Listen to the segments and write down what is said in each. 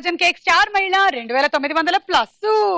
Dozen cake star మహిళ రెండు వేల తొమ్మిది వందల ప్లస్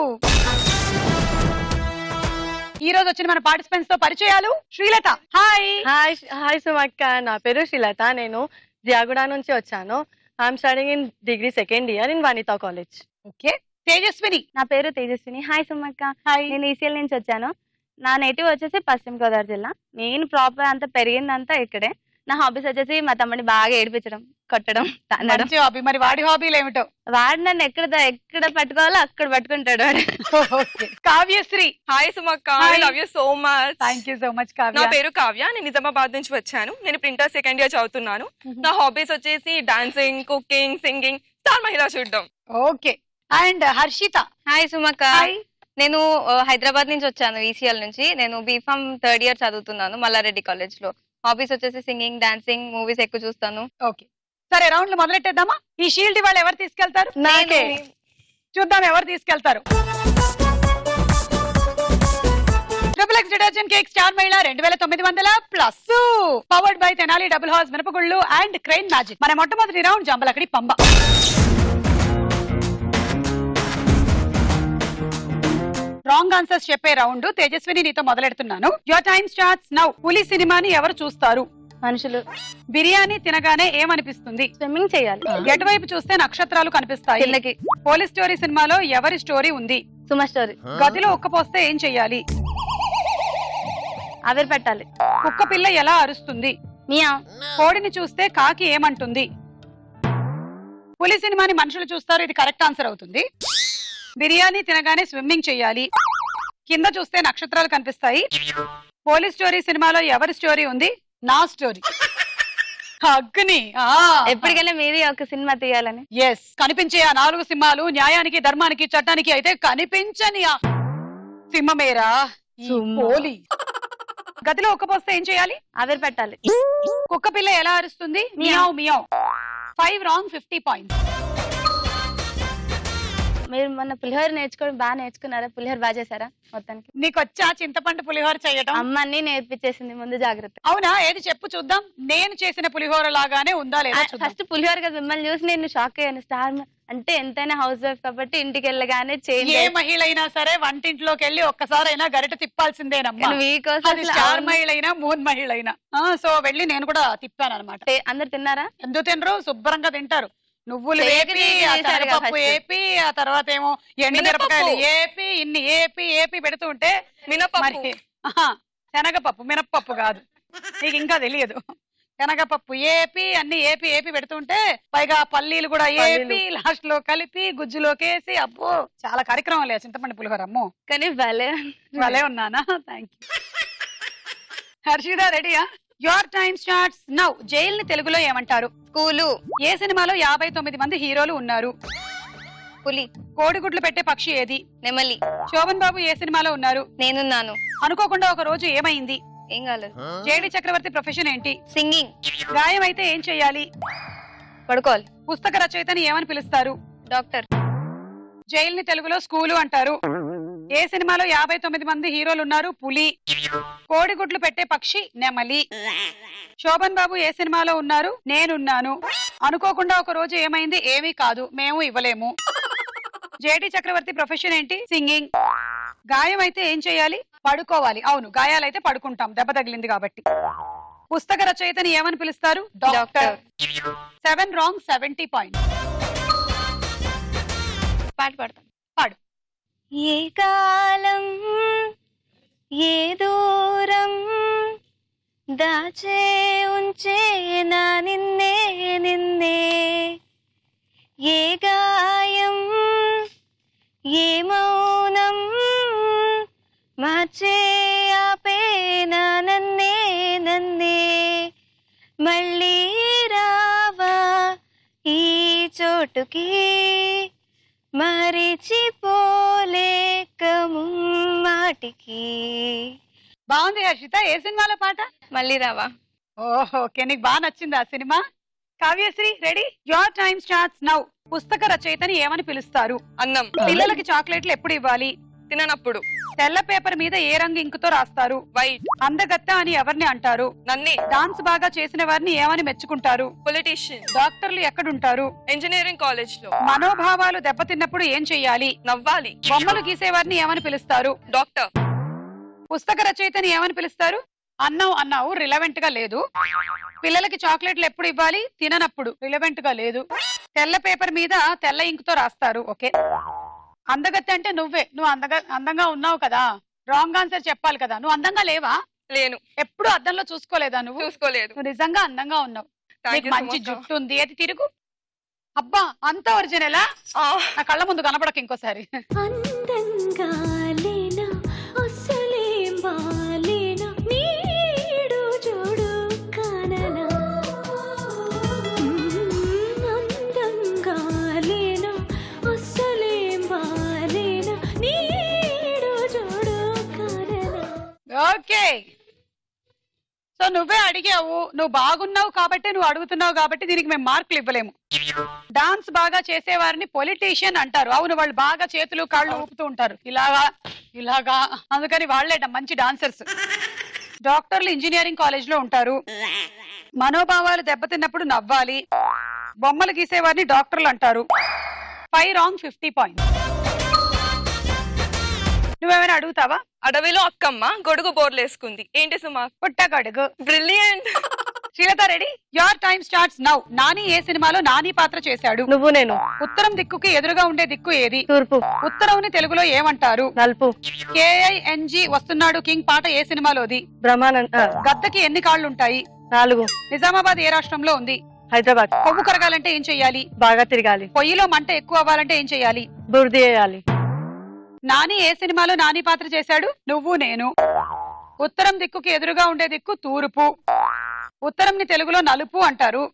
ఈ రోజు వచ్చిన మన పార్టిసిపెంట్స్ తో పరిచయాలు శ్రీలత హాయ్ హాయ్ హాయ్ సుమక్క నా పేరు శ్రీలత నేను జియాగూడ నుంచి వచ్చాను I'm studying in degree second year in Vanitha college okay Tejaswini నా పేరు తేజస్విని హాయ్ సుమక్క హాయ్ నేను ఈసీఎల్ నుంచి వచ్చాను నా నేటివ్ వచ్చేసి పశ్చిమ గోదావరి జిల్లా నేను ప్రాపర్ అంతా పెరిగిందంతా ఇక్కడే నా హాబీస్ వచ్చేసి మా తమ్ముడిని బాగా ఏడిపించడం కొట్టడం తన్నడం మంచి హాబీ మరి వాడి హాబీలు ఏమిటో వాడు నన్ను ఎక్కడ ద- ఎక్కడ పట్టుకోవాలో అక్కడ పట్టుకుంటాడు వాడు ఓకే కావ్యశ్రీ హాయ్ సుమక్క Hi. I love you so much thank you so much నా కావ్య పేరు కావ్య నేను నిజామాబాద్ నుంచి వచ్చాను నేను ప్రింటర్ సెకండ్ ఇయర్ చదువుతున్నాను నా హాబీస్ వచ్చేసి డాన్సింగ్ కుకింగ్ సింగింగ్ స్టార్ మహిళ చూడడం ఓకే అండ్ హర్షిత హాయ్ సుమక్క హాయ్ నేను ఆ, హైదరాబాద్ నుంచి వచ్చాను ఈసీఎల్ నుంచి నేను బీఫామ్ థర్డ్ ఇయర్ చదువుతున్నాను మల్లారెడ్డి కాలేజ్ లో హాబీస్ వచ్చేసి సింగింగ్ డాన్సింగ్ మూవీస్ ఎక్కువ చూస్తాను ఓకే సరే రౌండ్లు మొదలెట్టేద్దామా ఈ షీల్డ్ వాళ్ళు ఎవరు తీసుకెళ్తారు నాకే చూద్దాం ఎవరు తీసుకెళ్తారు triple X detergent cake star మహిళ రెండు వేల తొమ్మిది వందల plus powered by Tenali double horse మినపగుళ్ళు అండ్ క్రెయిన్ మ్యాజిక్ మన మొట్టమొదటి round Jambalakidi Pamba wrong answers చెప్పే రౌండ్ తేజస్విని నీతో మొదలెడుతున్నాను యువర్ టైమ్ స్టార్ట్స్ నౌ పులి సినిమాని ఎవరు చూస్తారు మనుషులు బిర్యానీ తినగానే ఏమనిపిస్తుంది స్విమ్మింగ్ చేయాలి ఎటువైపు చూస్తే నక్షత్రాలు కనిపిస్తాయి కిందకి పోలీస్ స్టోరీ సినిమాలో ఎవరి స్టోరీ ఉంది సుమ స్టోరీ గదిలో ఉక్కపోస్తే ఏం చెయ్యాలి ఆవిరి పెట్టాలి కుక్క పిల్ల ఎలా అరుస్తుంది మియా కోడిని చూస్తే కాకి ఏమంటుంది పులి సినిమాని మనుషులు చూస్తారు ఇది కరెక్ట్ ఆన్సర్ అవుతుంది బిర్యానీ తినగానే స్విమ్మింగ్ చెయ్యాలి కింద చూస్తే నక్షత్రాలు కనిపిస్తాయి పోలీస్ స్టోరీ సినిమాలో ఎవరి స్టోరీ ఉంది నా స్టోరీ అగ్ని ఎప్పటికైనా మీది ఒక సినిమా తీయాలని ఎస్ కనిపించే ఆ నాలుగు సింహాలు న్యాయానికి ధర్మానికి చట్టానికి అయితే కనిపించని ఆ సింహమేరా ఈ సింహం. పోలి గదిలో ఒక్కపోస్తే ఏం చేయాలి ఆవిరి పెట్టాలి కుక్క పిల్ల ఎలా అరుస్తుంది మియావ్ మియావ్ ఫైవ్ రాంగ్ ఫిఫ్టీ పాయింట్స్ మీరు మొన్న పులిహోర నేర్చుకోవడం బాగా నేర్చుకున్నారా పులిహోర బాగా చేశారా మొత్తానికి నీకు వచ్చా చింతపండు పులిహోర చేయటం అమ్మ అన్ని నేర్పించేసింది ముందు జాగ్రత్త అవునా ఏది చెప్పు చూద్దాం నేను చేసిన పులిహోర లాగానే ఉందా లేదా చూద్దాం ఫస్ట్ పులిహోర కదా మిమ్మల్ని చూసి నేను షాక్ అయ్యాను స్టార్ మా- అంటే ఎంతైనా హౌస్ వైఫ్ కాబట్టి ఇంటికి వెళ్ళగానే చేంజ్ ఏ మహిళ అయినా సరే వంటింట్లోకి వెళ్ళి ఒక్కసారైనా గరిట తిప్పాల్సిందేనమ్మా మీకోసం అది అసలు స్టార్ అవును. మహిళ అయినా మూన్ మహిళ అయినా సో వెళ్ళి నేను కూడా తిప్పాను అనమాట టే- అందరు తిన్నారా ఎందుకు తినరు శుభ్రంగా తింటారు నువ్వులు చేయకనే వేపి ఆ చేశారుగా శనగపప్పు first. ఏపి ఆ తర్వాత ఏమో ఎండు మినపప్పు. మిరపకాయలు ఏపి ఇన్ని ఏపి ఏపి పెడుతూ ఉంటే మినపప్పు మరి ఆహా, శనగపప్పు మినప్పప్పు కాదు నీకు ఇంకా తెలియదు శనగపప్పు ఏపి అన్ని ఏపి ఏపి పెడుతుంటే పైగా పల్లీలు కూడా ఏపి లాస్ట్ లో కలిపి గుజ్జులోకి వేసి అబ్బో చాలా కార్యక్రమం లేదు చింతపండు పులిహోర అమ్మో కానీ భలే భలే ఉన్నానా థ్యాంక్ యూ హర్షిదా రెడీయా your time starts now jail ని తెలుగులో ఏమంటారు స్కూలు ఏ సినిమాలో యాభై తొమ్మిది మంది హీరోలు ఉన్నారు పులి కోడిగుడ్లు పెట్టే పక్షి ఏది నెమలి శోభన్ బాబు ఏ సినిమాలో ఉన్నారు నేనున్నాను అనుకోకుండా ఒక రోజు ఏమైంది ఏం కాలేదు జేడి చక్రవర్తి ప్రొఫెషన్ ఏంటి సింగింగ్ గాయం అయితే ఏం చేయాలి పడుకోవాలి పుస్తక రచయితని ఏమని పిలుస్తారు డాక్టర్ జైల్ ని తెలుగులో స్కూలు అంటారు ఏ సినిమాలో యాభై తొమ్మిది మంది హీరోలు ఉన్నారు పులి కోడిగుడ్లు పెట్టే పక్షి నెమలి శోభన్ బాబు ఏ సినిమాలో ఉన్నారు నేనున్నాను అనుకోకుండా ఒక రోజు ఏమైంది ఏమీ కాదు మేము ఇవ్వలేము జేడి చక్రవర్తి ప్రొఫెషన్ ఏంటి సింగింగ్ గాయం అయితే ఏం చేయాలి పడుకోవాలి అవును గాయాలైతే పడుకుంటాం దెబ్బ తగిలింది కాబట్టి పుస్తక రచయితని ఏమని పిలుస్తారు doctor seven wrong seventy point పాట పాడతాను పాడు ఏ కాలం ఏ దూరం దాచే ఉంచే నా నిన్నే నిన్నే ఏ గాయం ఏ మౌనం మార్చే ఆపే నా నన్నే నన్నే మళ్ళీ రావా ఈ చోటుకి మరిచిపోలేక మాటికి బాగుంది హర్షిత ఏ సినిమాలో పాట మళ్ళీ రావా ఓహో ఓకే నీకు బాగా నచ్చింది ఆ సినిమా Kavyasri ready your time starts now పుస్తక రచయితని ఏమని పిలుస్తారు అన్నం పిల్లలకి చాక్లెట్లు ఎప్పుడు ఇవ్వాలి తిననప్పుడు తెల్ల పేపర్ మీద ఏ రంగు ఇంకుతో రాస్తారు వైట్ అందగత్త అని ఎవరిని అంటారు నన్నే డాన్స్ బాగా చేసిన వారిని ఏమని మెచ్చుకుంటారు పొలిటీషియన్ డాక్టర్లు ఎక్కడుంటారు ఇంజనీరింగ్ కాలేజ్ లో మనోభావాలు దెబ్బతిన్నప్పుడు ఏం చెయ్యాలి నవ్వాలి బొమ్మలు గీసేవారిని ఏమని పిలుస్తారు డాక్టర్ పుస్తక రచయితని ఏమని పిలుస్తారు అన్నం అన్నావు రిలవెంట్ గా లేదు పిల్లలకి చాక్లెట్లు ఎప్పుడు ఇవ్వాలి తిననప్పుడు రిలవెంట్ గా లేదు తెల్ల పేపర్ మీద తెల్ల ఇంకుతో రాస్తారు ఓకే అందగత్తి అంటే నువ్వే నువ్వు అందగా అందంగా ఉన్నావు కదా రాంగ్ ఆన్సర్ చెప్పాలి కదా నువ్వు అందంగా లేవా లేను ఎప్పుడు అద్దంలో చూసుకోలేదా నువ్వు చూసుకోలేదు నువ్వు నిజంగా అందంగా ఉన్నావు Thank నీకు you so మంచి much. జుట్టు ఉంది అది తిరుగు అబ్బా అంత ఒరిజినలా ఆ, నా కళ్ళ ముందు కనపడక ఇంకోసారి అందంగా లేనా అసలేం బాలేనా నీడు చూడు కాననా మ్మ్, అందంగా లేనా అసలేం బాలేనా నీడు చూడు కాననా ఓకే సో నువ్వే అడిగావు నువ్వు బాగున్నావు కాబట్టి నువ్వు అడుగుతున్నావు కాబట్టి దీనికి మేము మార్కులు ఇవ్వలేము డాన్స్ బాగా చేసేవారిని పొలిటీషియన్ అంటారు అవును వాళ్ళు బాగా చేతులు కాళ్ళు ఊపుతూ ఉంటారు ఇలాగా ఇలాగా అందుకని వాళ్ళే మంచి డాన్సర్స్ డాక్టర్లు ఇంజనీరింగ్ కాలేజ్ లో ఉంటారు మనోభావాలు దెబ్బతిన్నప్పుడు నవ్వాలి బొమ్మలు గీసేవారిని డాక్టర్లు అంటారు ఫైవ్ రాంగ్ ఫిఫ్టీ పాయింట్ నువ్వేమైనా అడుగుతావా అడవిలో అక్కమ్మ గొడుగు బోర్లేసుకుంది ఏంటి సుమా పుట్టగడుగు brilliant Srilatha ready your time starts now Nani ఏ సినిమాలో నాని పాత్ర చేశాడు నువ్వు నేను ఉత్తరం దిక్కుకి ఎదురుగా ఉండే దిక్కు ఏది తూర్పు ఉత్తరంని తెలుగులో ఏమంటారు నలుపు కేఐఎన్జి వస్తున్నాడు కింగ్ పాట ఏ సినిమాలోది బ్రహ్మానంద ఆ, గద్దకి ఎన్ని కాళ్ళు ఉంటాయి నాలుగు నిజామాబాద్ ఏ రాష్ట్రంలో ఉంది హైదరాబాద్ కొవ్వు కరగాలంటే ఏం చెయ్యాలి బాగా తిరగాలి పొయ్యిలో మంట ఎక్కువ అవ్వాలంటే ఏం చెయ్యాలి బురది వేయాలి నాని ఏ సినిమాలో నాని పాత్ర చేశాడు నువ్వు నేను ఉత్తరం దిక్కుకి ఎదురుగా ఉండే దిక్కు తూర్పు ఉత్తరంని తెలుగులో నలుపు అంటారు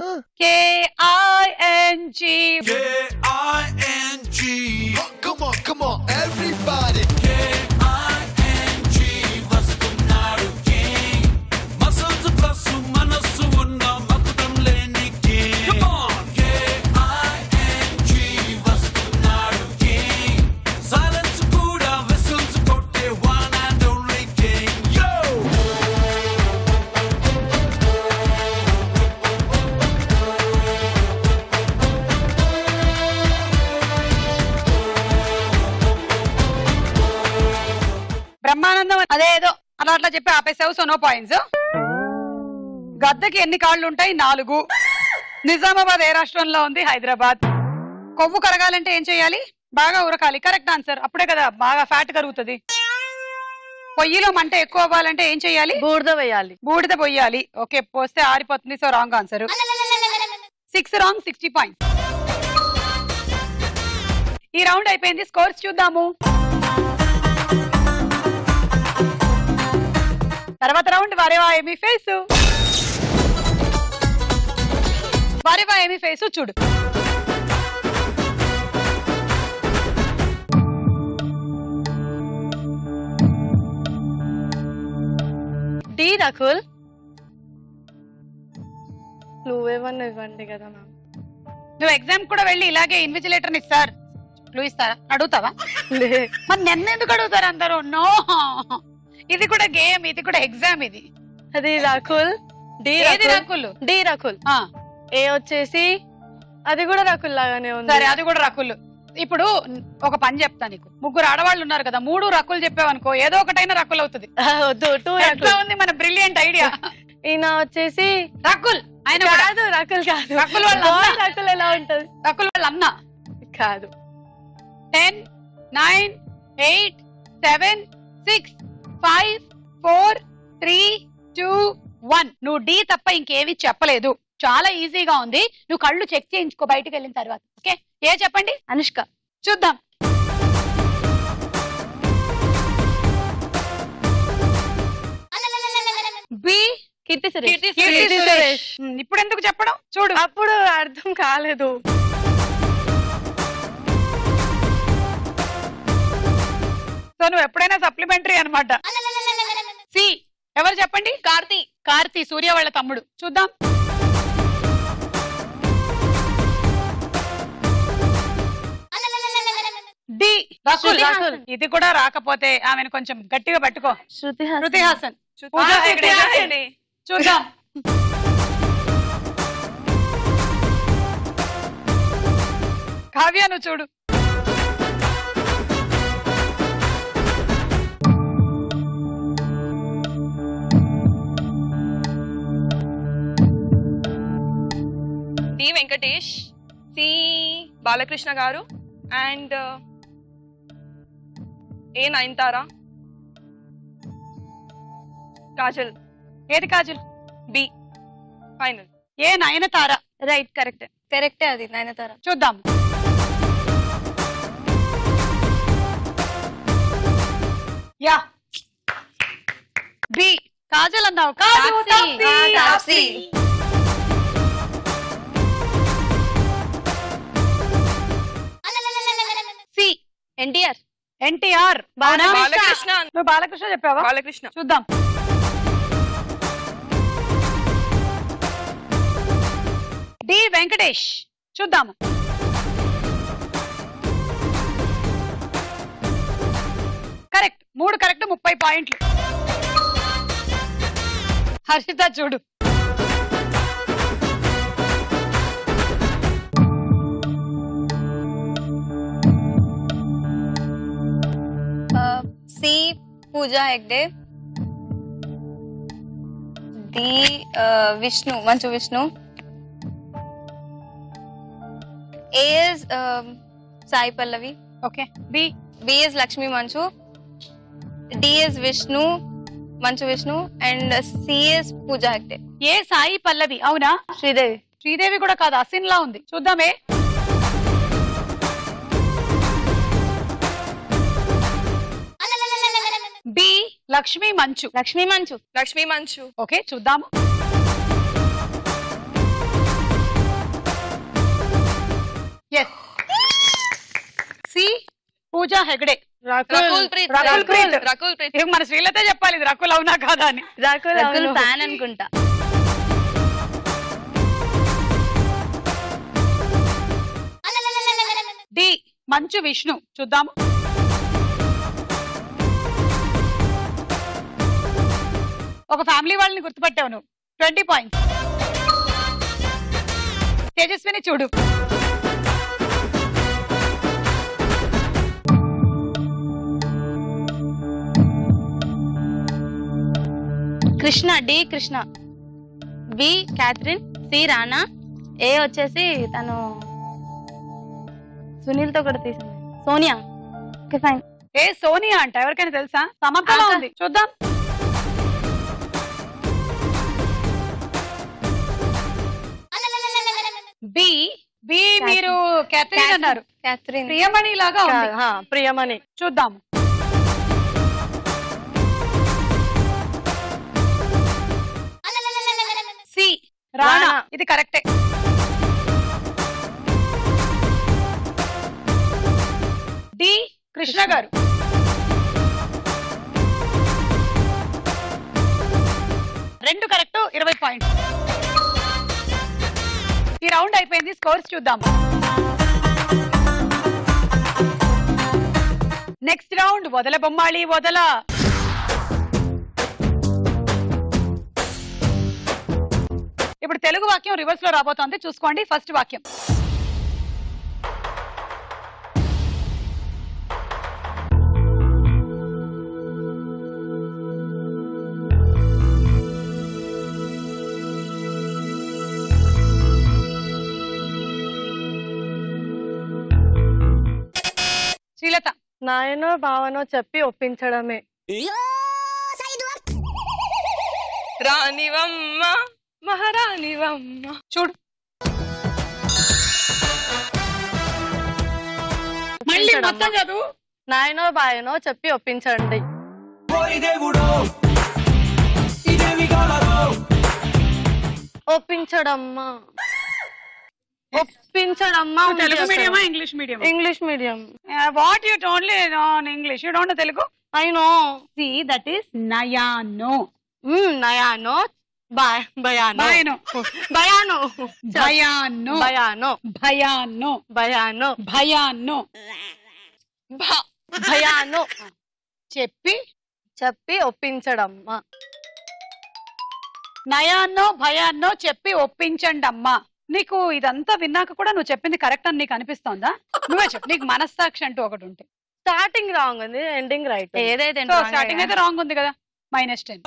K I N G K-I-N-G. Come on, come on, everybody. K-I-N-G. వస్తున్నాడు king. Muscles plus మనస్సు ఉన్న మకుటం లేని king. Come on. K-I-N-G. వస్తున్నాడు king. Silence కూడా whistles కొట్టే one and only king. Yo! Brahmanandam అదే ఏదో అలా అట్లా చెప్పి ఆపేసావు సో నో పాయింట్స్ గద్దకి ఎన్ని కాళ్ళు ఉంటాయి నాలుగు నిజామాబాద్ ఏ రాష్ట్రంలో ఉంది హైదరాబాద్ కొవ్వు కరగాలంటే ఏం చేయాలి బాగా ఉరకాలి కరెక్ట్ ఆన్సర్ అప్పుడే కదా బాగా ఫ్యాట్ కరుగుతుంది పొయ్యిలో మంట ఎక్కువ అవ్వాలంటే ఏం చేయాలి బూడిద వేయాలి బూడిద పొయ్యాలి ఓకే పోస్తే ఆరిపోతుంది so wrong answer six wrong sixty points ఈ రౌండ్ అయిపోయింది స్కోర్స్ చూద్దాము తర్వాత రౌండ్ వారేవా ఏమి ఫేస్ వారేవా ఏమి ఫేస్ చూడు డి రకుల్ నువ్వేమన్నా ఇవ్వండి కదా మ్యామ్ నువ్వు ఎగ్జామ్ కూడా వెళ్ళి ఇలాగే ఇన్విజిలేటర్ ఇస్తారు క్లూ ఇస్తారా అడుగుతావా లే మరి నన్ను ఎందుకు అడుగుతారు అందరూ నో ఇది కూడా గేమ్ ఇది కూడా ఎగ్జామ్ ఇది అది రకుల్ డి ఏది రకుల్ రకులు డి రకుల్ ఆ, ఏ వచ్చేసి అది కూడా రకుల్ లాగానే ఉంది సరే అది కూడా రకులు ఇప్పుడు ఒక పని చెప్తా నీకు ముగ్గురు ఆడవాళ్ళు ఉన్నారు కదా మూడు రకులు చెప్పావనుకో ఏదో ఒకటైనా రకులు అవుతుంది ఆ, వద్దు టూ ఎట్లా రకుల్ ఉంది మన బ్రిలియంట్ ఐడియా ఈయన వచ్చేసి రకుల్ ఆయన కూడా. కాదు రకుల్ కాదు రకుల్ వాళ్ళ Boy అన్న. రకుల్ ఎలా ఉంటది రకుల్ వాళ్ళ అన్న కాదు ten nine eight seven six five four three two one నువ్వు డి తప్ప ఇంకేమీ చెప్పలేదు చాలా ఈజీగా ఉంది నువ్వు కళ్ళు చెక్ చేయించుకో బయటకు వెళ్ళిన తర్వాత ఓకే ఏ చెప్పండి అనుష్క చూద్దాం బి కీర్తి సురేష్ కీర్తి కీర్తి కీర్తి సురేష్ సురేష్. ఉమ్, ఇప్పుడు ఎందుకు చెప్పడం చూడు అప్పుడు అర్థం కాలేదు సో నువ్వు ఎప్పుడైనా సప్లిమెంటరీ అన్నమాట సి ఎవరు చెప్పండి కార్తీ కార్తీ సూర్య వాళ్ళ తమ్ముడు చూద్దాం డి రకుల్ శృతి హాసన్. ఇది కూడా రాకపోతే ఆమెను కొంచెం గట్టిగా పట్టుకో శృతి శృతి హాసన్ శృతి పూజా హాసన్ హెగ్డే పూజా రాయండి. హెగ్డే. చూద్దాం కావ్య నువ్వు చూడు డి వెంకటేష్ సి బాలకృష్ణ గారు అండ్ ఏ నయనతారా కాజల్ ఏది Kajal B final A Nayanthara right correct కరెక్టే అది నయనతార చూద్దాం యా బి కాజల్ అన్నావు కాదు, తాప్సీ. తాప్సీ. ఆ, తాప్సీ. సి ఎన్టీఆర్ ఎన్టీఆర్ బాలకృష్ణ నువ్వు బాలకృష్ణ చెప్పావా బాలకృష్ణ చూద్దాం డి వెంకటేష్ చూద్దాము కరెక్ట్ మూడు కరెక్ట్ ముప్పై పాయింట్లు హర్షిత చూడు C Pooja Hegde D Vishnu Manchu Vishnu A is Sai Pallavi okay B B is Lakshmi Manchu D is Vishnu Manchu Vishnu and C is Pooja Hegde A Sai Pallavi అవునా శ్రీదేవి శ్రీదేవి కూడా కాదు అసిన్ లా ఉంది చూద్దామే బి లక్ష్మి మంచు లక్ష్మీ మంచు లక్ష్మీ మంచు ఓకే చూద్దాము ఎస్ సి పూజా హెగడే రకుల్ ప్రీత్ రకుల్ ప్రీత్. రకుల్ ప్రీత్ ఇవి మన శ్రీలతే చెప్పాలి ఇది రకుల్ అవునా కాదా అని రాకుల్ రకుల్ అవును. ఫ్యాన్ అనుకుంటా డి మంచు విష్ణు చూద్దాము ఒక ఫ్యామిలీ వాళ్ళని గుర్తుపట్టావు నువ్వు ట్వంటీ పాయింట్స్ తేజస్విని చూడు Krishna D Krishna B Catherine C Rana A వచ్చేసి తను సునీల్ తో కూడా తీసింది Sonia okay fine A Sonia అంట ఎవరికైనా తెలుసా సమంతలో ఆకా. ఉంది చూద్దాం బి బి మీరు క్యాథరిన్ అన్నారు క్యాథరిన్ ప్రియమణి లాగా ఉంది కా- హా, ప్రియమణి చూద్దాం సి రాణా రాణా. ఇది కరెక్టే డి కృష్ణ గారు రెండు కరెక్ట్ ఇరవై పాయింట్ ఈ రౌండ్ అయిపోయింది స్కోర్స్ చూద్దాం నెక్స్ట్ రౌండ్ వదల బొమ్మాళి వదల ఇప్పుడు తెలుగు వాక్యం రివర్స్ లో రాబోతోంది చూసుకోండి ఫస్ట్ వాక్యం శ్రీలత నాయనో భావనో చెప్పి ఒప్పించడమే రానివమ్మ మహారాణివమ్మ చూడు మళ్ళీ మొత్తం చదువు నాయనో బాయనో చెప్పి ఒప్పించండి ఒప్పించడమ్మా ఒప్పించడమ్మా ఉంది తెలుగు అక్కడ. మీడియమా English medium English medium what you only non English you don't Telugu I know see that is నయానో నయానో బాయ్ భయానో భయానో భయానో భయానో భయానో భయానో భయానో భయానో భా భయాను చెప్పి చెప్పి ఒప్పించడం నయాన్నో భయాన్నో చెప్పి ఒప్పించండి అమ్మా నీకు ఇదంతా విన్నాక కూడా నువ్వు చెప్పింది కరెక్ట్ అని నీకు అనిపిస్తోందా నువ్వే చెప్పు నీకు మనస్సాక్షి అంటూ ఒకటి ఉంటే స్టార్టింగ్ రాంగ్ ఉంది ఎండింగ్ రైట్ ఏదైతే సో స్టార్టింగ్ అయితే రాంగ్ ఉంది కదా మైనస్ టెన్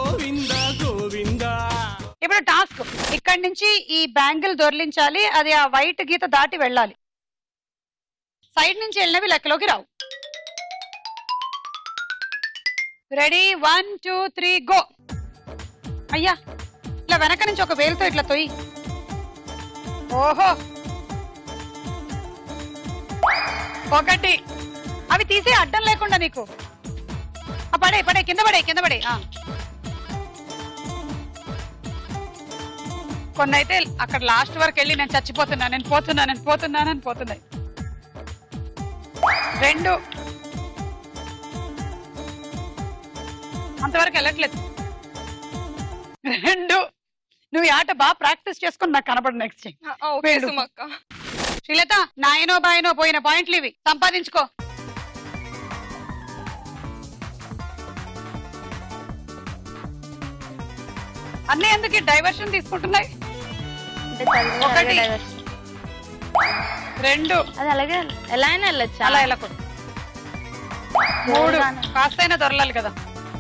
ఇప్పుడు టాస్క్ ఇక్కడి నుంచి ఈ బ్యాంగిల్ దొర్లించాలి అది ఆ వైట్ గీత దాటి వెళ్ళాలి సైడ్ నుంచి వెళ్ళినవి లెక్కలోకి రావు ready one two three go అయ్యా ఇట్లా వెనక నుంచి ఒక వేలుతో ఇట్లా తొయ్యి ఓహో ఒకటి అవి తీసే అడ్డం లేకుండా నీకు ఆ పడే పడే కింద పడే కింద పడే ఆ. కొన్ని అయితే అక్కడ లాస్ట్ వరకు వెళ్ళి నేను చచ్చిపోతున్నా నేను పోతున్నా నేను పోతున్నానని పోతున్నాయి రెండు అంతవరకు వెళ్ళట్లేదు రెండు నువ్వు ఈ ఆట బాగా ప్రాక్టీస్ చేసుకుని నాకు కనపడు నెక్స్ట్ ఆ, ఓకే వేడు. సుమక్క శ్రీలత నాయనో బాయనో పోయిన పాయింట్లు ఇవి సంపాదించుకో అన్నీ ఎందుకు డైవర్షన్ తీసుకుంటున్నాయి ఒకటి. రెండు అది అలాగే ఎలా అయినా వెళ్ళొచ్చు అలా వెళ్ళకూడదు మూడు కాస్తైనా దొరలాలి కదా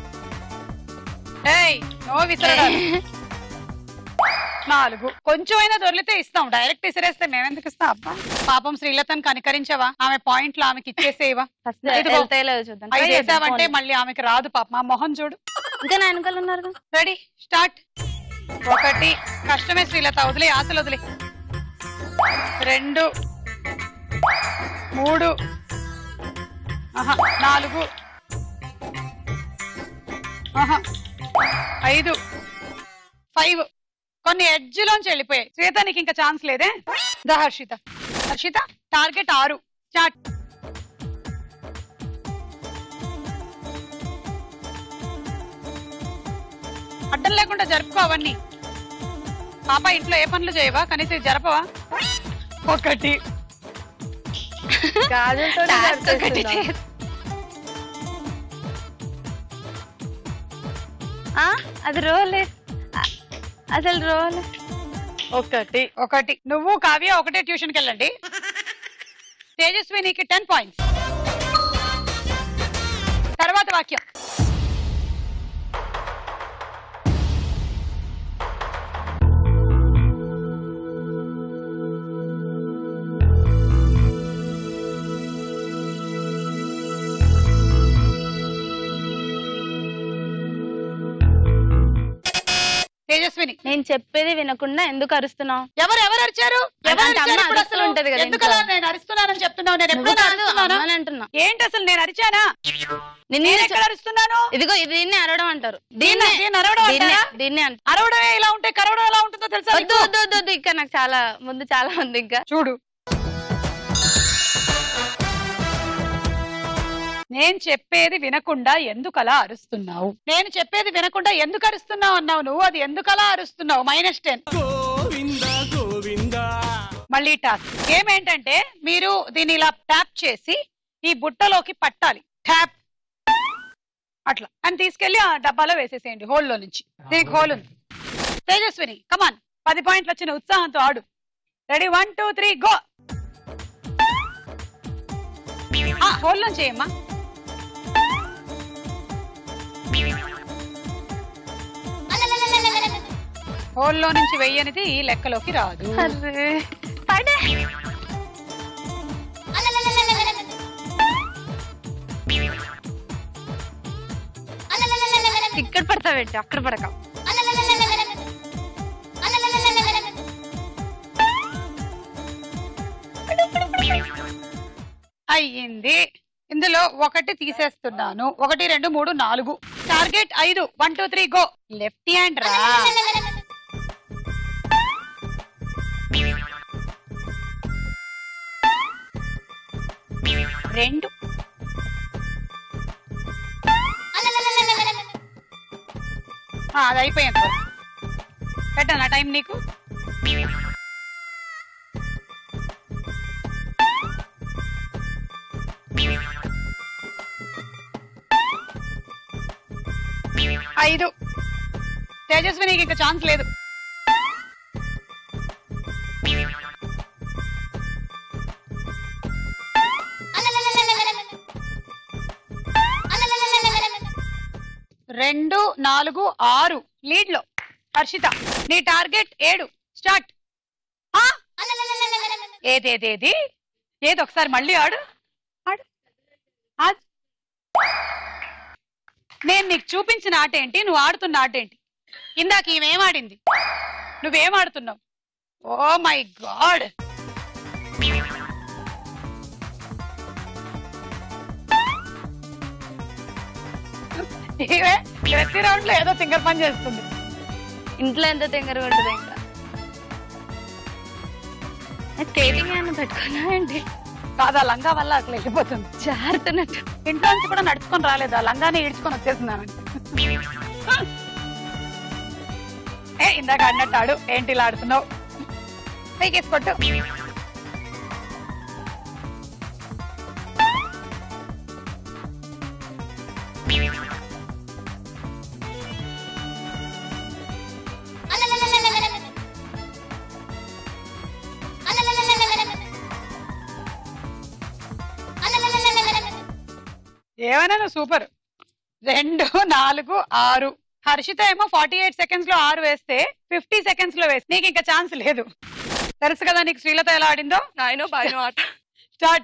ఏయ్ నో విసరడాలు నాలుగు కొంచెం అయినా దొరికితే ఇస్తాం డైరెక్ట్ ఇసిరేస్తే మేమెందుకు ఇస్తాం అబ్బా పాపం శ్రీలతను కనికరించవా ఆమె పాయింట్లు ఆమెకి ఇచ్చేసేవా ఫస్ట్ ఇదిగో. వెళ్తే లేదు చూద్దాం ఐదు Try చేద్దాం, వేసావంటే పోనీ. మళ్ళీ ఆమెకి రాదు పాప మా మొహం చూడు ఇంకా నా వెనకాల ఉన్నారు కదా. రెడీ స్టార్ట్ ఒకటి కష్టమే శ్రీలత వదిలే ఆశలు వదిలే రెండు మూడు ఆహా, నాలుగు ఆహా, ఐదు ఫైవ్ కొన్ని ఎడ్జ్ లోంచి వెళ్ళిపోయాయి శ్రీత నీకు ఇంకా ఛాన్స్ లేదే దా హర్షిత హర్షిత టార్గెట్ ఆరు స్టార్ట్ అడ్డం లేకుండా జరుపుకో అవన్నీ పాప ఇంట్లో ఏ పనులు చేయవా కనీసం ఇది జరపవా ఒకటి గాజులతో Task ఒకటి చేసి. ఆ, అది రోలే ఆ, అసలు రోలే ఒకటి ఒకటి నువ్వు కావ్య ఒకటే ట్యూషన్కి వెళ్ళండి తేజస్వి నీకు టెన్ పాయింట్స్ తర్వాత వాక్యం తేజస్విని నేను చెప్పేది వినకుండా ఎందుకు అరుస్తున్నావు ఎవరు ఎవరు అరిచారు ఎవరు అంటే అరిచారు అమ్మ ఇప్పుడు అరుస్తూ అసలు ఉంటది కదా ఎందుకు అలా ఇంట్లో. నేను అరుస్తున్నానని చెప్తున్నావు నేను నువ్వు ఎప్పుడైనా కాదు అరుస్తున్నానా అమ్మని అంటున్నా ఏంటి అసలు నేను అరిచానా నిన్ను నేను చె- ఎక్కడ అరుస్తున్నాను ఇదిగో ఇది దీన్ని అరవడం అంటారు దీన్ని దీన్నే దీన్ని అరవడం దీన్నే అంటారా? దీన్నే అంటారు అరవడమే ఇలా ఉంటే కరవడం ఎలా ఉంటుందో తెలుసా వద్దు నీకు? వద్దు వద్దు వద్దు ఇంకా నాకు చాలా ముందు చాలా ఉంది ఇంకా చూడు నేను చెప్పేది వినకుండా ఎందుకు అలా అరుస్తున్నావు నేను చెప్పేది వినకుండా ఎందుకు అరుస్తున్నావు అన్నావు నువ్వు అది ఎందుకు అలా అరుస్తున్నావు మైనస్ టెన్ మళ్ళీ టాస్క్ ఏమేంటంటే మీరు దీన్ని ఇలా ట్యాప్ చేసి ఈ బుట్టలోకి పట్టాలి ట్యాప్ అట్లా అని తీసుకెళ్లి ఆ డబ్బాలో వేసేసేయండి హోల్లో నుంచి దీనికి హోల్ ఉంది తేజస్విని కమాన్ పది పాయింట్లు వచ్చిన ఉత్సాహంతో ఆడు ready one two three go hole నుంచి చేయమ్మా హోల్లో నుంచి వెయ్యనిది ఈ లెక్కలోకి రాదు అర్రే. పడే. ఇక్కడ పడతా పెట్టి అక్కడ పడక అయ్యింది ఇందులో ఒకటి తీసేస్తున్నాను ఒకటి రెండు మూడు నాలుగు టార్గెట్ ఐదు one two three go left hand రా రెండు ఆ, అది అయిపోయింది పెట్టానా టైం నీకు ఐదు తేజస్వి నీకు ఇంకా ఛాన్స్ లేదు రెండు నాలుగు ఆరు లీడ్ లో హర్షిత నీ టార్గెట్ ఏడు స్టార్ట్ ఆ? ఏదేదేది ఏది ఒకసారి మళ్ళీ ఆడు ఆడు ఆడు. నేను నీకు చూపించిన ఆట ఏంటి నువ్వు ఆడుతున్న ఆట ఏంటి ఇందాక ఈమెం ఆడింది నువ్వేం ఆడుతున్నావు ఓ మై గాడ్ ఈమె ప్రతి రౌండ్ లో ఏదో తింగర్ పని చేస్తుంది ఇంట్లో ఎంత తింగరు ఉంటుంది ఇంకా స్కేటింగ్ ఏమైనా పెట్టుకున్నా ఏంటి కాదు ఆ లంగా వల్ల అట్లా వెళ్ళిపోతుంది జారుతున్నట్టు ఇంట్లో నుంచి కూడా నడుచుకొని రాలేదు ఆ లంగానే ఈడ్చుకొని వచ్చేస్తున్నాను ఏ ఇందాక ఆడినట్టు ఆడు ఏంటి ఇలా ఆడుతున్నావు పైకేసి కొట్టు ఏమైనా నువ్వు సూపర్ రెండు నాలుగు ఆరు హర్షిత ఏమో ఫార్టీ ఎయిట్ సెకండ్స్ లో ఆరు వేస్తే ఫిఫ్టీ సెకండ్స్ లో వేస్తే నీకు ఇంకా ఛాన్స్ లేదు తెలుసు కదా నీకు శ్రీలత ఎలా ఆడిందో నాయనో బాయనో ఆట start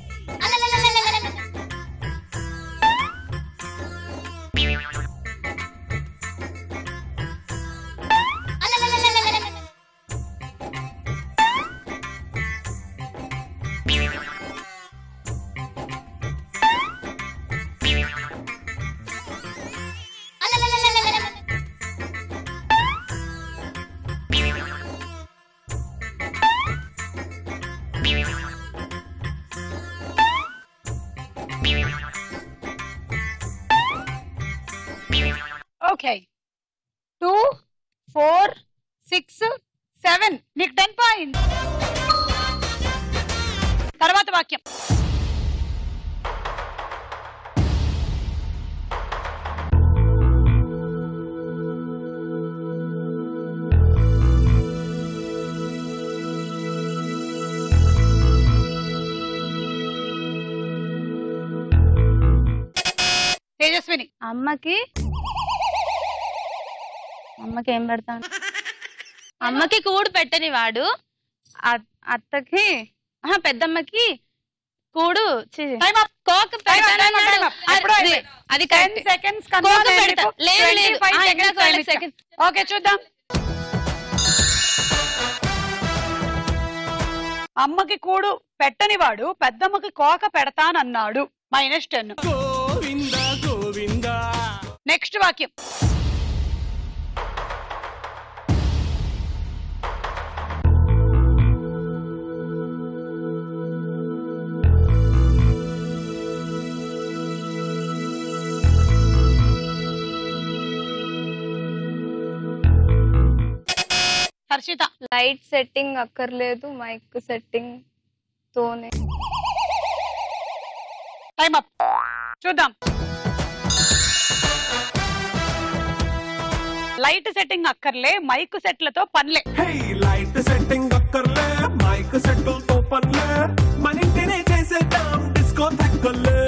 okay two four six seven నీకు టెన్ పాయింట్ తర్వాత వాక్యం తేజస్విని అమ్మకి అమ్మకి ఏం పెడతాను అమ్మకి కూడు పెట్టని వాడు అ- అత్తకి ఆహా, పెద్దమ్మకి కూడు ఛీ, Time up. కోక Time up, time up, పెడతానన్నాడు. time up. ఎప్పుడో అది- అయిపోయింది. అది టెన్ కరెక్ట్ సెకండ్స్ కోక పెడతా. లేదు, లేదు. ఆ, ఇందాక వాళ్ళకి సెకండ్స్ seconds. ఓకే చూద్దాం అమ్మకి కూడు పెట్టని వాడు పెద్దమ్మకి కోక పెడతానన్నాడు minus ten Govinda Govinda next వాక్యం హర్షిత లైట్ సెట్టింగ్ అక్కర్లేదు మైక్ సెట్టింగ్ తోనే టైం అప్ చూద్దాం లైట్ సెట్టింగ్ అక్కర్లే మైక్ సెట్లతో పనిలే హే లైట్ సెట్టింగ్ అక్కర్లే మైక్ సెట్టులతో పనులే మన ఇంటినే చేసేద్దాం డిస్కో తక్కువలే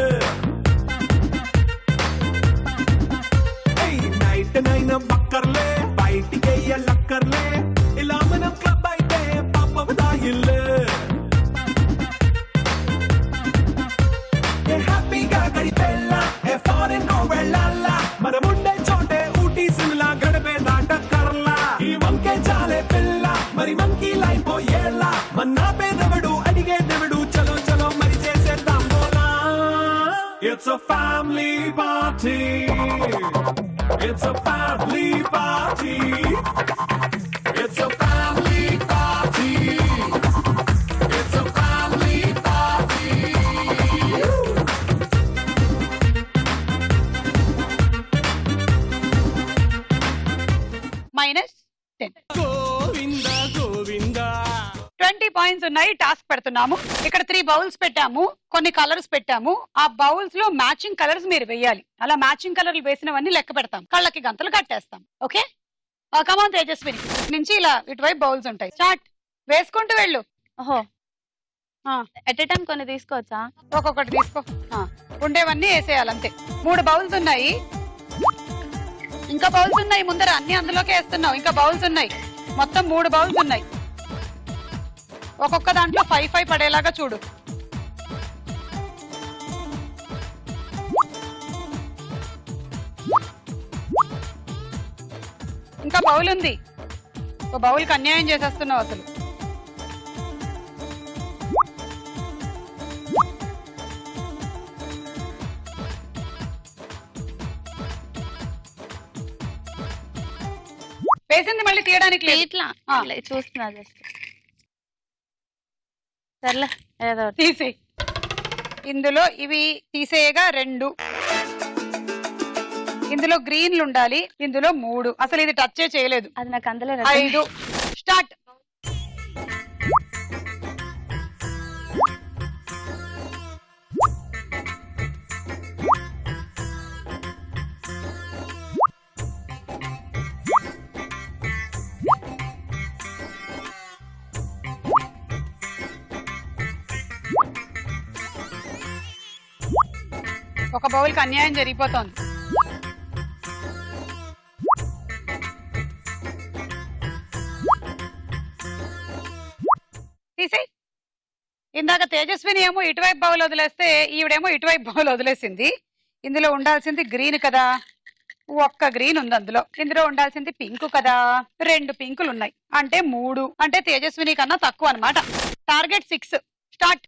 నైట్ నైన్ బక్కర్లే బయటికి లక్కర్లే ఇలా మనం క్లబ్ అయితే పాపం దాయిల్లే ఏ హ్యాపీగా గడిపెళ్ళ ఏ ఫారెన్ నో వెళ్ళాల మనముండే చోటే ఊటీ సిమ్లా గడిపే దాటక్కర్లా ఈ వంకే చాలే పిల్ల మరి మంకీ లైఫ్ ఏళ్ళ మన్నా పేదవడు అడిగేదెవడు చలో చలో మరి చేసేద్దాం బోలా it's a family party it's a family party it's a family party it's a family party minus ten Govinda Govinda twenty points ఉన్నాయి టాస్క్ పెడుతున్నాము ఇక్కడ త్రీ బౌల్స్ పెట్టాము కొన్ని కలర్స్ పెట్టాము ఆ బౌల్స్ లో మ్యాచింగ్ కలర్స్ మీరు వేయాలి అలా మ్యాచింగ్ కలర్లు వేసినవన్నీ లెక్క పెడతాం కళ్ళకి గంతలు కట్టేస్తాం ఓకే కమాన్ తేజస్విని నుంచి ఇలా ఇటువైపు బౌల్స్ ఉంటాయి స్టార్ట్ వేసుకుంటూ వెళ్ళు ఓహో ఆ. ఎట్ టైం కొన్ని తీసుకోవచ్చా ఒక్కొక్కటి తీసుకో ఆ, ఉండేవన్నీ వేసేయాలి అంతే మూడు బౌల్స్ ఉన్నాయి ఇంకా బౌల్స్ ఉన్నాయి ముందర అన్ని అందులోకే వేస్తున్నావు ఇంకా బౌల్స్ ఉన్నాయి మొత్తం మూడు బౌల్స్ ఉన్నాయి ఒక్కొక్క దాంట్లో ఫైవ్ ఫైవ్ పడేలాగా చూడు ఇంకా బౌల్ ఉంది ఒక బౌల్కి అన్యాయం చేసేస్తున్నావు అసలు వేసింది మళ్ళీ తీయడానికి లేదు ఇట్లా ఆ. ఇట్లా చూస్తున్నా జస్ట్ సర్లే ఏదో ఒకటి. తీసి ఇందులో ఇవి తీసేయగా రెండు ఇందులో గ్రీన్లు ఉండాలి ఇందులో మూడు అసలు ఇది టచ్ చేయలేదు అది నాకు అందలేదు ఐదు స్టార్ట్ ఒక బౌల్ కి అన్యాయం జరిగిపోతోంది తీసేయ్ ఇందాక తేజస్విని ఏమో ఇటువైపు బౌల్ వదిలేస్తే ఈవిడేమో ఇటువైపు బౌల్ వదిలేసింది ఇందులో ఉండాల్సింది గ్రీన్ కదా ఒక్క గ్రీన్ ఉంది అందులో ఇందులో ఉండాల్సింది పింక్ కదా రెండు పింకులు ఉన్నాయి అంటే మూడు అంటే తేజస్విని కన్నా తక్కువ అన్నమాట టార్గెట్ సిక్స్ స్టార్ట్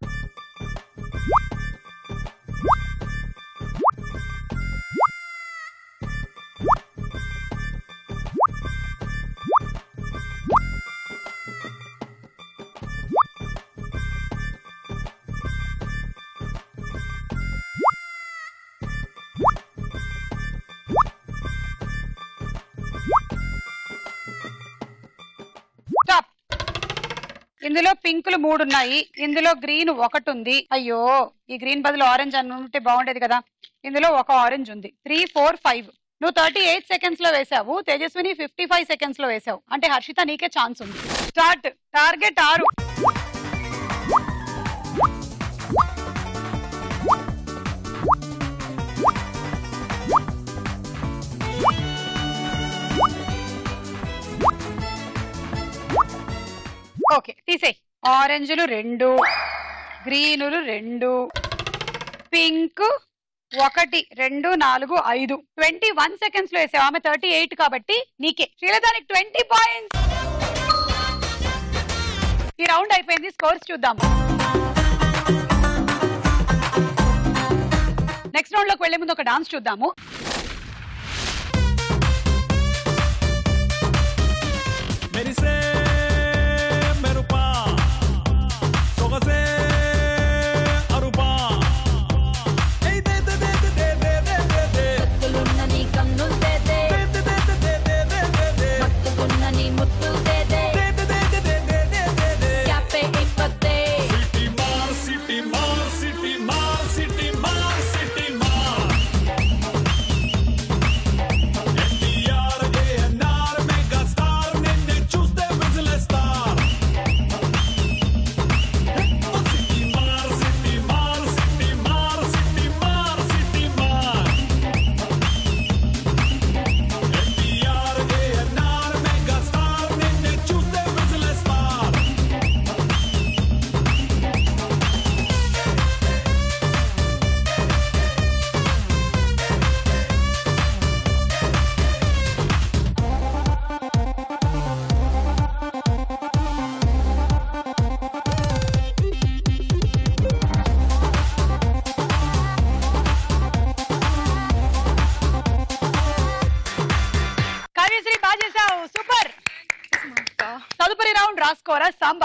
స్టాప్ ఇందులో పింకులు మూడు ఉన్నాయి ఇందులో గ్రీన్ ఒకటి ఉంది అయ్యో ఈ గ్రీన్ బదులు ఆరెంజ్ అని ఉంటే బాగుండేది కదా ఇందులో ఒక ఆరెంజ్ ఉంది త్రీ ఫోర్ ఫైవ్ నువ్వు థర్టీ ఎయిట్ సెకండ్స్ లో వేసావు తేజస్విని ఫిఫ్టీ ఫైవ్ సెకండ్స్ లో వేసావు అంటే హర్షిత నీకే ఛాన్స్ ఉంది స్టార్ట్ టార్గెట్ ఆరు ఓకే తీసేయ్ ఆరెంజ్లు రెండు గ్రీనులు రెండు పింక్ ఒకటి రెండు నాలుగు ఐదు ట్వంటీ వన్ సెకండ్స్ లో వేసావు ఆమె థర్టీ ఎయిట్ కాబట్టి నీకే శ్రీలతానికి ట్వంటీ పాయింట్స్ ఈ రౌండ్ అయిపోయింది స్కోర్స్ చూద్దాం నెక్స్ట్ రౌండ్ లోకి వెళ్లే ముందు ఒక డాన్స్ చూద్దాము మెరిసే మెరుపా సొగసే అరుపా ఏయ్ దే దే దే దే దే దే దే దే ముత్తులున్న నీ కన్నులు తేదే దే దే దే దే దే దే దే దే మత్తుకున్న నీ ముత్తులు తేదే దే దే దే దే దే దే దే దే క్యాపే ఇప్పతే సిటీ మార్ సిటీ మార్ సిటీ మార్ సిటీ మార్ సిటీ మార్ ఎన్టీఆర్ ఏఎన్ఆర్ మెగా స్టార్ నిన్నే చూస్తే విజిలేస్తార్ సిటీ మార్ సిటీ మార్ సిటీ మార్ సిటీ మార్ సిటీ మార్ ఎన్టీఆర్ ఏఎన్ఆర్ మెగా స్టార్ నిన్నే చూస్తే విజిలేస్తార్ కావ్యశ్రీ బాగా చేసావు సూపర్ తదుపరి రౌండ్ రాసుకోరా సాంబా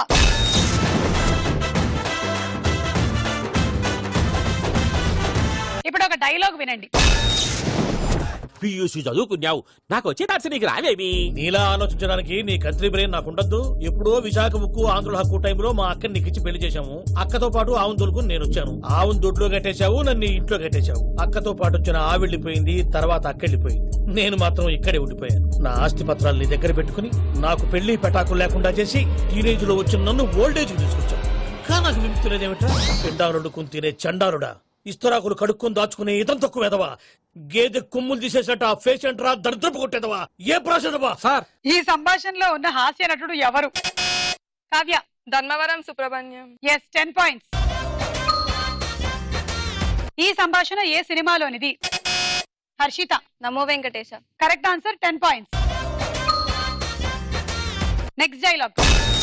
ఇప్పుడు ఒక డైలాగ్ వినండి పియూసీ చదువుకున్నావు నాకు వచ్చే దాట్స్ నీకు రావేమి నీలా ఆలోచించడానికి నీ కంట్రీ బ్రెయిన్ నాకు ఉండద్దు ఎప్పుడో విశాఖ ఉక్కు ఆంధ్రుల హక్కు టైంలో మా అక్కని నీకిచ్చి పెళ్లి చేశాము అక్కతో పాటు ఆవును దొడుకు నేను వచ్చాను ఆవును దొడ్లో కట్టేశావు నన్ను ఇంట్లో కట్టేశావు అక్కతో పాటు వచ్చిన ఆ వెళ్ళిపోయింది తర్వాత అక్క వెళ్ళిపోయింది నేను మాత్రం ఇక్కడే ఉండిపోయాను నా ఆస్తి పత్రాలు నీ దగ్గర పెట్టుకుని నాకు పెళ్లి పెటాకులు లేకుండా చేసి టీనేజ్ లో వచ్చిన నన్ను ఓల్డేజ్ తీసుకొచ్చావు కానీ నాకు విముక్తులేదేమిటా పిండారుడు తినే చండారుడా ఇస్తరాకులు కడుక్కొని దాచుకునే ఇతం తక్కువ ఎదవా గేదె కొమ్ములు తీసేసట ఆ పేషెంట్ రా దరిద్రపు కొట్టేదవా ఏ ప్రాసెదవా సార్ ఈ సంభాషణలో ఉన్న హాస్య నటుడు ఎవరు Kavya Dharmavaram Subrahmanyam yes ten points ఈ సంభాషణ ఏ సినిమాలోనిది Harshitha Namo Venkatesa correct answer ten points next dialogue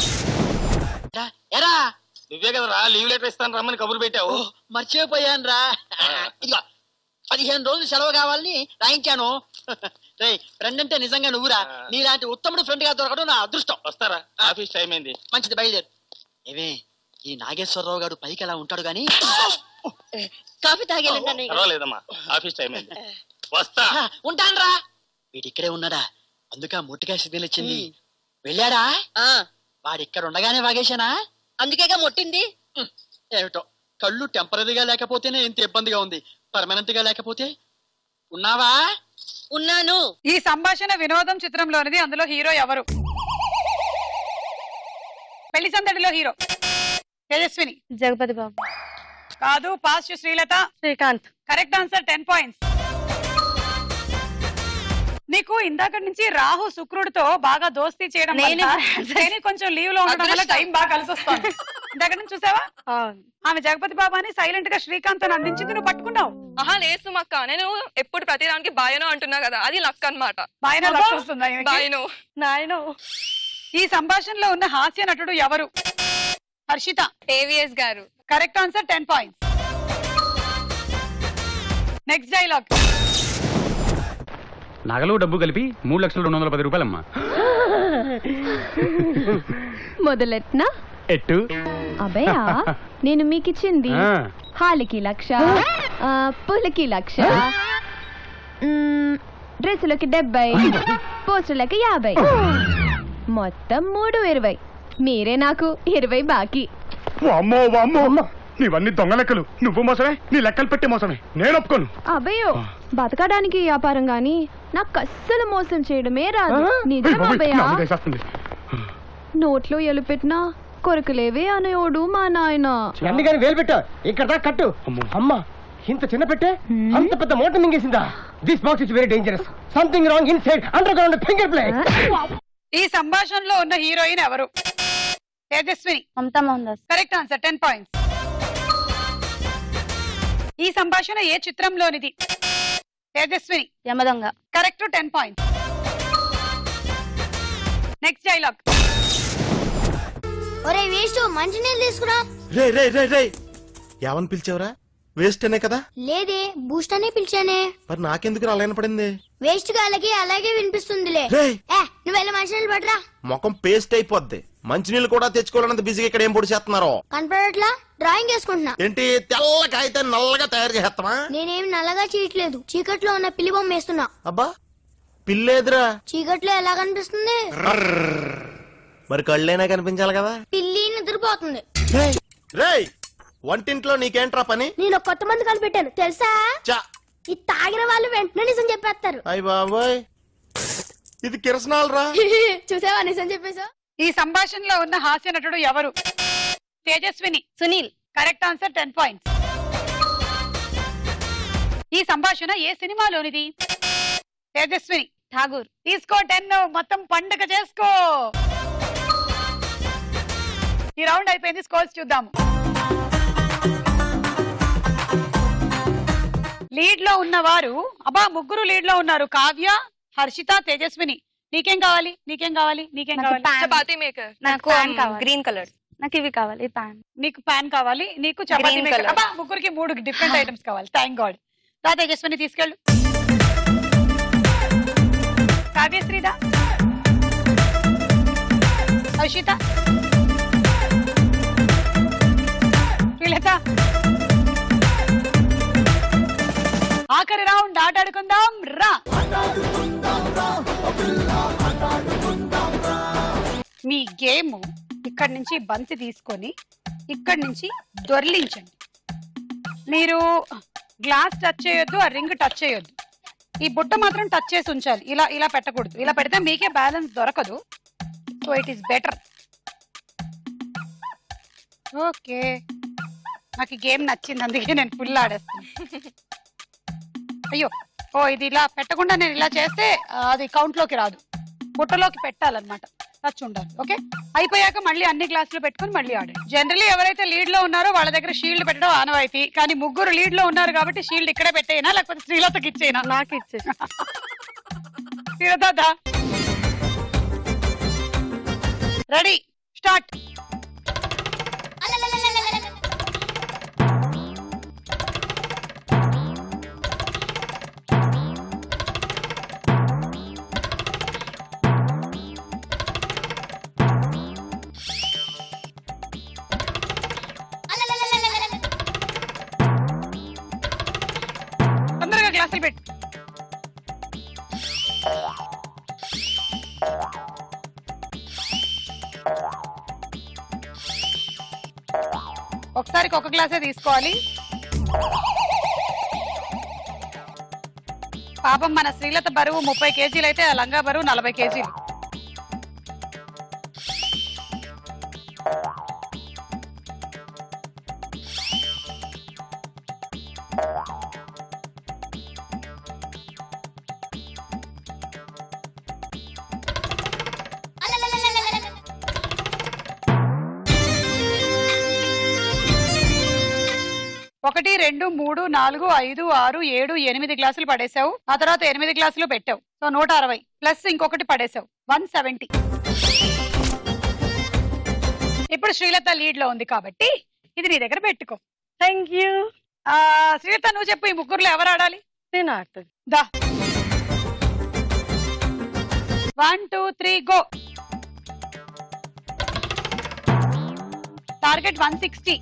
ఎరా నువ్వే కదరా లీవ్ లెటర్ ఇస్తాను రమ్మని కబురు పెట్టావు మర్చిపోయాను రా ఇదిగో పదిహేను రోజులు సెలవు కావాలని రాయించాను రే ఫ్రెండ్ అంటే నిజంగా నువ్వురా నీలాంటి ఉత్తముడు ఫ్రెండ్ గా దొరకడం నా అదృష్టం వస్తారా ఆఫీస్ టైం అయింది మంచిది బయలుదేరు ఏవే ఈ నాగేశ్వరరావు గారు పైకి ఎలా ఉంటాడు గాని కాఫీ తాగేలంటే పర్వాలేదమ్మా ఆఫీస్ టైం అయింది వస్తా ఉంటాను రా వీడి ఇక్కడే ఉన్నాడా అందుకే ఆ మొట్టికాయ సిగ్నల్ ఇచ్చింది వెళ్ళాడా వాడు ఇక్కడ ఉండగానే వాగేశానా అందుకేగా మొట్టింది ఏమిటో కళ్ళు టెంపరీగా లేకపోతేనే ఇంత ఇబ్బందిగా ఉంది పర్మనెంట్ గా లేకపోతే ఉన్నావా ఉన్నాను ఈ సంభాషణ వినోదం చిత్రంలోనిది అందులో హీరో ఎవరు పెళ్లి సందడిలో హీరో తేజస్విని జగపతి బాబు కాదు pass Srilatha Srikanth correct answer ten points నీకు ఇందాక నుంచి రాహు శుక్రుడితో బాగా దోస్తీ చేయడం నేనే వల్ల నేను కొంచెం లీవ్ లో ఉండడం వల్ల టైం బాగా కలిసి వస్తుంది ఇందాక నుంచి చూసావా ఆమె జగపతి బాబా అని సైలెంట్ గా శ్రీకాంత్ అని అందించింది నువ్వు పట్టుకున్నావు ఆహా లేదు మక్క నేను ఎప్పుడు ప్రతి దానికి బాయనో అంటున్నా కదా అది లక్ అన్నమాట బాయన అబ్బా, లక్ష వస్తుందా ఈమెకి? బాయనో నాయను ఈ సంభాషణలో ఉన్న హాస్య నటుడు ఎవరు హర్షిత ఏవిఎస్ గారు correct answer ten points next dialogue నగలు డబ్బు కలిపి మూడు లక్షల రెండు వందల పది రూపాయలమ్మా మొదలెట్నా ఎట్టు అబయా నేను మీకిచ్చింది ఆ. హాలికి లక్ష ఆ, పూలకి లక్ష మ్, డ్రెస్సులకి డెబ్బై పోస్టులకి యాభై మొత్తం మూడు ఇరవై మీరే నాకు ఇరవై బాకీ అమ్మో అమ్మో నీవన్నీ దొంగ లెక్కలు నువ్వు మోసమే నీ లెక్కలు పెట్టే మోసమే నేను ఒప్పుకోను అబయ్యో బతకడానికి వ్యాపారం గాని నాకు అస్సలు మోసం చేయడమే రాదు నిజం అబయ్యా నోట్లో ఎలుపెట్టినా కొరకలేవే అనేవాడు మా నాయన అందుకని వేలు పెట్టు ఇక్కడ దాకా కట్టు అమ్మా ఇంత చిన్న పెట్టే అంత పెద్ద మూట మింగేసిందా this box is very dangerous something wrong inside underground finger play ఈ సంభాషణలో ఉన్న హీరోయిన్ ఎవరు Tejaswini Mamata Mohan Das correct answer ten points ఈ సంభాషణ ఏ చిత్రంలోనిది Tejaswini Yamadonga correct ten points next dialogue ఒరే వేస్ట్ మంచినీళ్ళు తీసుకురా రే రే రే రే ఏమని పిలిచావురా వేస్ట్ అనే కదా లేదే బూస్ట్ అనే పిలిచానే మరి నాకెందుకు అలా వినపడింది వేస్ట్ గాలకి అలాగే వినిపిస్తుందిలే రేయ్. ఏ నువ్వు వెళ్ళి మంచినీళ్ళు పడరా ముఖం పేస్ట్ అయిపోద్ది మంచినీళ్ళు కూడా తెచ్చుకోవాలన్నది బిజీగా ఇక్కడ ఏం పొడి చేస్తున్నారు కనపడట్లా డ్రాయింగ్ వేసుకుంటున్నా ఏంటి తెల్ల కాగితాన్ని నల్లగా తయారు చేస్తామా నేనేం నల్లగా చేయట్లేదు చీకట్లో ఉన్న పిల్లి బొమ్మ వేస్తున్నా అబ్బా పిల్లేదురా చీకట్లో ఎలా కనిపిస్తుంది మరి కళ్ళైనా కనిపించాలి కదా పిల్లి నిద్రపోతుంది రేయ్, రేయ్ వంటింట్లో నీకేంట్రా పని నేను ఒక కొత్త మంది కనిపెట్టాను తెలుసా చా ఇది తాగిన వాళ్ళు వెంటనే నిజం చెప్పేస్తారు అయ్య బాబోయ్ ఇది కిరసనాలు రా చూసావా నిజం చెప్పేసా ఈ సంభాషణలో ఉన్న హాస్య నటుడు ఎవరు Tejaswini Sunil correct answer ten points ఈ సంభాషణ ఏ సినిమాలోనిది తేజస్విని ఠాగూర్ తీసుకో టెన్ మొత్తం పండుగ చేసుకో ఈ రౌండ్ అయిపోయింది స్కోర్స్ చూద్దాము లీడ్ లో ఉన్నవారు అబ్బా ముగ్గురు లీడ్ లో ఉన్నారు కావ్య హర్షిత తేజస్విని నీకేం కావాలి నీకేం కావాలి నీకేం నాకు కావాలి pan. చపాతీ మేకర్ నాకు గ్రీన్ కలర్ నాకు ఇవి కావాలి పాన్ నీకు పాన్ కావాలి నీకు చపాతీ Green మేకర్ colour. అబ్బా ముగ్గురికి మూడు డిఫరెంట్ ఐటమ్స్ కావాలి థ్యాంక్ గాడ్ రా తేజస్విని తీసుకెళ్ళు కావ్యశ్రీదా హర్షిత శ్రీలత ఆ ఆఖరి రౌండ్ ఆట ఆడుకుందాం రా మీ గేమ్ ఇక్కడ నుంచి బంతి తీసుకొని ఇక్కడ నుంచి దొర్లించండి మీరు గ్లాస్ టచ్ చేయొద్దు ఆ రింగ్ టచ్ చేయొద్దు ఈ బుట్ట మాత్రం టచ్ చేసి ఉంచాలి ఇలా ఇలా పెట్టకూడదు ఇలా పెడితే మీకే బ్యాలెన్స్ దొరకదు so it is better okay నాకు ఈ గేమ్ నచ్చింది అందుకే నేను ఫుల్ ఆడేస్తాను అయ్యో ఓ ఇది ఇలా పెట్టకుండా నేను ఇలా చేస్తే ఆ, అది కౌంట్ లోకి రాదు బుట్టలోకి పెట్టాలన్నమాట టచ్ ఉండాలి ఓకే అయిపోయాక మళ్ళీ అన్ని గ్లాసులు పెట్టుకొని మళ్ళీ ఆడండి జనరలీ ఎవరైతే లీడ్ లో ఉన్నారో వాళ్ళ దగ్గర షీల్డ్ పెట్టడం ఆనవాయితీ కానీ ముగ్గురు లీడ్ లో ఉన్నారు కాబట్టి షీల్డ్ ఇక్కడే పెట్టేయనా లేకపోతే శ్రీలతకి ఇచ్చేయనా నాకు ఇచ్చే శ్రీలత రెడీ స్టార్ట్ తొందరగా గ్లాసులు పెట్టు ఒకసారికి ఒక గ్లాసే తీసుకోవాలి పాపం మన శ్రీలత బరువు ముప్పై కేజీలు అయితే ఆ లంగా బరువు నలభై కేజీలు ఒకటి రెండు మూడు నాలుగు ఐదు ఆరు ఏడు ఎనిమిది గ్లాసులు పడేసావు ఆ తర్వాత ఎనిమిది గ్లాసులు పెట్టావు సో నూట అరవై ప్లస్ ఇంకొకటి పడేసావు వన్ సెవెంటీ ఇప్పుడు శ్రీలత లీడ్ లో ఉంది కాబట్టి ఇది నీ దగ్గర పెట్టుకో థ్యాంక్ యూ శ్రీలత నువ్వు చెప్పు ఈ ముగ్గురులో ఎవరు ఆడాలి నేను ఆడుతుంది దా one two three go target one sixty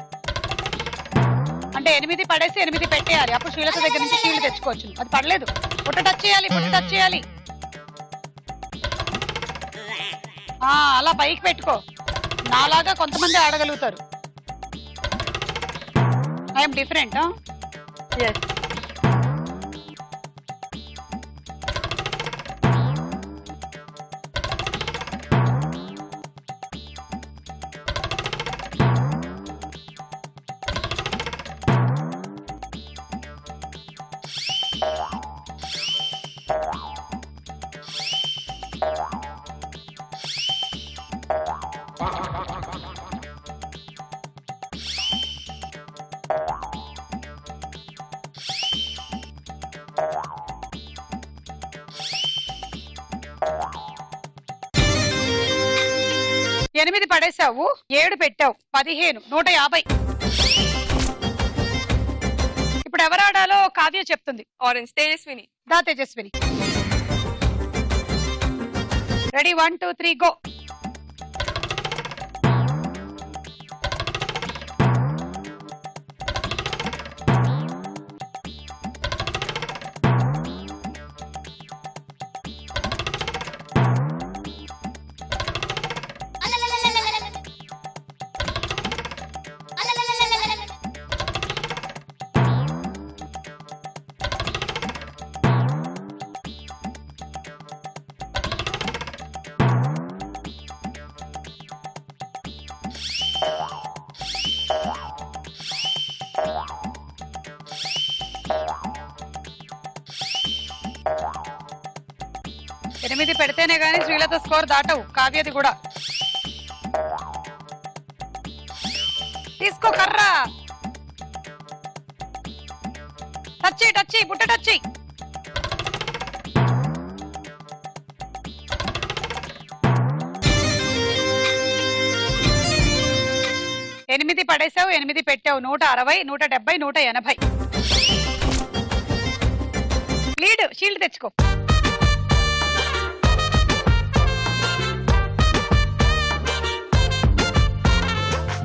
అంటే ఎనిమిది పడేసి ఎనిమిది పెట్టేయాలి అప్పుడు శ్రీలత దగ్గర నుంచి షీల్డ్ తెచ్చుకోవచ్చు అది పడలేదు పుట్ట టచ్ చేయాలి పుట్ట టచ్ చేయాలి ఆ, అలా పైకి పెట్టుకో నాలాగా కొంతమంది ఆడగలుగుతారు ఐఎమ్ డిఫరెంట్ ఎనిమిది పడేసావు ఏడు పెట్టావు పదిహేను నూట యాభై ఇప్పుడు ఎవరు ఆడాలో కావ్య చెప్తుంది ఆరెంజ్ తేజస్విని దా Tejaswini ready one two three go ఎనిమిది పెడితేనే గానీ శ్రీలత స్కోర్ దాటవు కావ్యది కూడా తీసుకో కర్రా టచ్ చేయి టచ్ చేయి బుట్ట టచ్ చేయి ఎనిమిది పడేసావు ఎనిమిది పెట్టావు నూట అరవై నూట డెబ్బై నూట ఎనభై లీడ్ షీల్డ్ తెచ్చుకో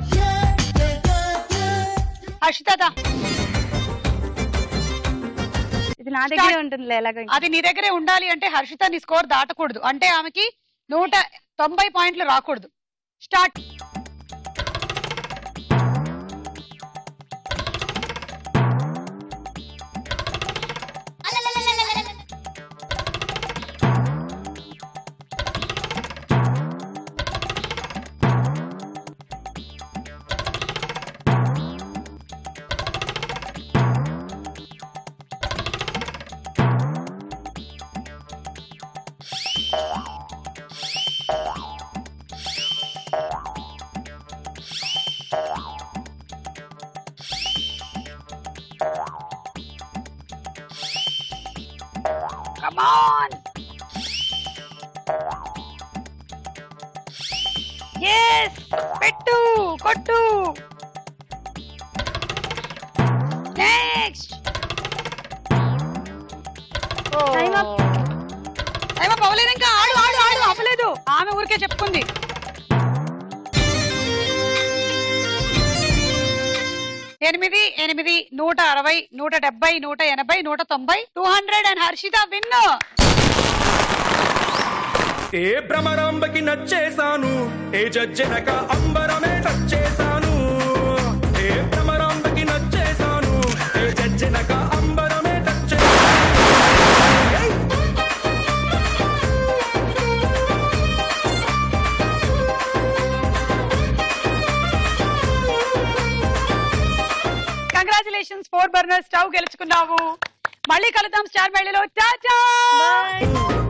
హర్షిత అది నా దగ్గరే ఉంటుంది ఎలాగో ఇంకా. అది నీ దగ్గరే ఉండాలి అంటే హర్షిత నీ స్కోర్ దాటకూడదు అంటే ఆమెకి నూట తొంభై పాయింట్లు రాకూడదు స్టార్ట్ Come on! Yes! పెట్టు కొట్టు next time up time up అవ్వలేదు ఇంకా ఆడు ఆడు ఆడు అవ్వలేదు ఆమె ఊరికే చెప్పుకుంది ఎనిమిది ఎనిమిది నూట అరవై నూట డెబ్బై నూట ఎనభై నూట తొంభై two hundred and Harshitha win ఏ భ్రమరాంబకి నచ్చేశాను ఏ జజ్జెనక అంబరమే టచ్చేశాను ఏ భ్రమరాంబకి నచ్చేశాను ఏ జజ్జెనక అంబరమే టచ్చేశాను కంగ్రాచులేషన్స్ ఫోర్ బర్నర్ స్టవ్ గెలుచుకున్నావు మళ్ళీ కలుద్దాం స్టార్ మెళ్ళలో టాటా